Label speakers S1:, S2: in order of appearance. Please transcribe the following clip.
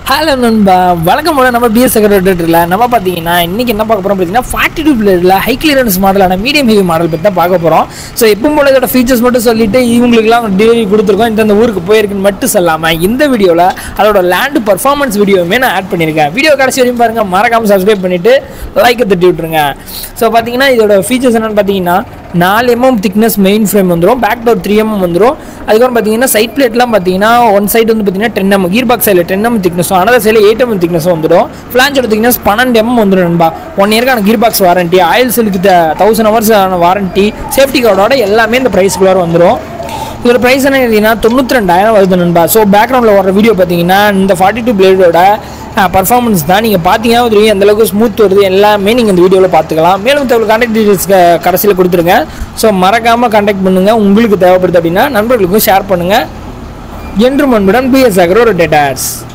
S1: hello நண்பா வழக்கம் போல நம்ம பிஎஸ் செக்ரட்டரியில் நம்ம பார்த்தீங்கன்னா இன்றைக்கி என்ன பார்க்க போகிறோம் பார்த்தீங்கன்னா ஃபார்ட்டி டூ பிளேடில் ஹை கிளியரன்ஸ் மாடலான மீடியம் ஹெவி மாடல் பற்றி தான் பார்க்க போகிறோம் ஸோ எப்பவும் போல இதோட ஃபீச்சர்ஸ் மட்டும் சொல்லிட்டு இவங்களுக்குலாம் டெலிவரி கொடுத்துருக்கோம் இந்த ஊருக்கு போயிருக்குன்னு மட்டும் சொல்லாமல் இந்த வீடியோவில் அதோட லேண்டு பர்ஃபார்மன்ஸ் வீடியோவுமே நான் ஆட் பண்ணியிருக்கேன் வீடியோ கடைசி வரையும் பாருங்கள் மறக்காமல் சப்ஸ்கிரைப் பண்ணிவிட்டு லைக்கை தட்டி விட்ருங்க ஸோ பார்த்தீங்கன்னா இதோட ஃபீச்சர்ஸ் என்னென்னு பார்த்தீங்கன்னா நாலு எம்எம் திக்னஸ் மெயின் ஃப்ரேம் வந்துடும் பேக் டோர் த்ரீ எம்எம் வந்துடும் அதுக்கப்புறம் பார்த்தீங்கன்னா சைட் பிளேட்லாம் பார்த்தீங்கன்னா ஒன் சைடு வந்து பார்த்தீங்கன்னா டென் எம் கீர் பாக்ஸ் சைடில் டென் எம் திக்னஸும் அனதர் சைடில் எயிட் எம் திக்னஸ் வந்துடும் ஃப்ளான்ச்சோட திக்னஸ் பன்னெண்டு எம் வந்துடும் நண்பா ஒன் இயர்க்கான கீர் பாக்ஸ் வாரண்டி ஆயில் சிலுக்கு தௌசண்ட் ஹவர்ஸ் ஆன வாரண்டி சேஃப்டி கார்டோட எல்லாமே இந்த ப்ரைஸ்க்குள்ளார வந்துடும் இதோட ப்ரைஸ் என்ன கேட்டிங்கன்னா தொண்ணூற்றி ரெண்டாயிரம் வருது நண்பா ஸோ பேக்ரவுண்டில் வர வீடியோ பார்த்தீங்கன்னா இந்த ஃபார்ட்டி டூ பிளேடோட பர்ஃபார்மன்ஸ் தான் நீங்கள் பார்த்தீங்கன்னா தெரியும் எந்த அளவுக்கு ஸ்மூத் வருது எல்லாமே நீங்கள் இந்த வீடியோவில் பார்த்துக்கலாம் மேலும் தேவை கான்டாக்ட் டீட்டெயில்ஸ் கடைசியில் கொடுத்துருங்க ஸோ மறக்காமல் கான்டாக்ட் பண்ணுங்கள் உங்களுக்கு தேவைப்படுது அப்படின்னா நண்பர்களுக்கும் ஷேர் பண்ணுங்கள் என்று மண்புடன் பிஎஸ் அக்ரோ டேட்டாஸ்